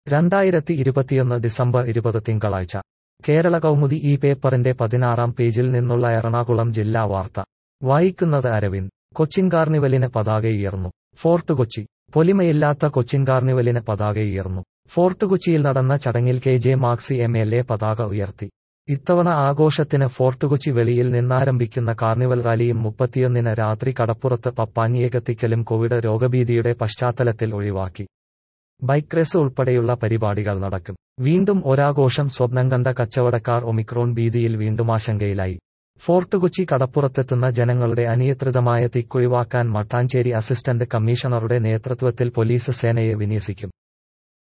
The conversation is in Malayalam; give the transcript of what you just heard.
രണ്ടായിരത്തി ഇരുപത്തിയൊന്ന് ഡിസംബർ ഇരുപത് തിങ്കളാഴ്ച കേരള കൗമുദി ഈ പേപ്പറിന്റെ പതിനാറാം പേജിൽ നിന്നുള്ള എറണാകുളം ജില്ലാ വാർത്ത വായിക്കുന്നത് അരവിന്ദ് കൊച്ചിൻ കാർണിവലിന് പതാകയുയർന്നു ഫോർട്ട് കൊച്ചി പൊലിമയില്ലാത്ത കൊച്ചിൻ കാർണിവലിന് പതാകയുയർന്നു ഫോർട്ട് കൊച്ചിയിൽ നടന്ന ചടങ്ങിൽ K J Maxy M L A പതാക ഉയർത്തി ഇത്തവണ ആഘോഷത്തിന് ഫോർട്ട് കൊച്ചി വെളിയിൽ നിന്നാരംഭിക്കുന്ന കാർണിവൽ റാലിയും മുപ്പത്തിയൊന്നിന് രാത്രി കടപ്പുറത്ത് പപ്പാഞ്ഞിയെ കോവിഡ് രോഗഭീതിയുടെ പശ്ചാത്തലത്തിൽ ഒഴിവാക്കി ബൈക്ക് റേസ് ഉൾപ്പെടെയുള്ള പരിപാടികൾ നടക്കും വീണ്ടും ഒരാഘോഷം സ്വപ്നം കണ്ട കച്ചവടക്കാർ ഒമിക്രോൺ ഭീതിയിൽ വീണ്ടും ആശങ്കയിലായി ഫോർട്ട് കൊച്ചി കടപ്പുറത്തെത്തുന്ന ജനങ്ങളുടെ അനിയന്ത്രിതമായ തിക്കൊഴിവാക്കാൻ മട്ടാഞ്ചേരി അസിസ്റ്റന്റ് കമ്മീഷണറുടെ നേതൃത്വത്തിൽ പോലീസ് സേനയെ വിന്യസിക്കും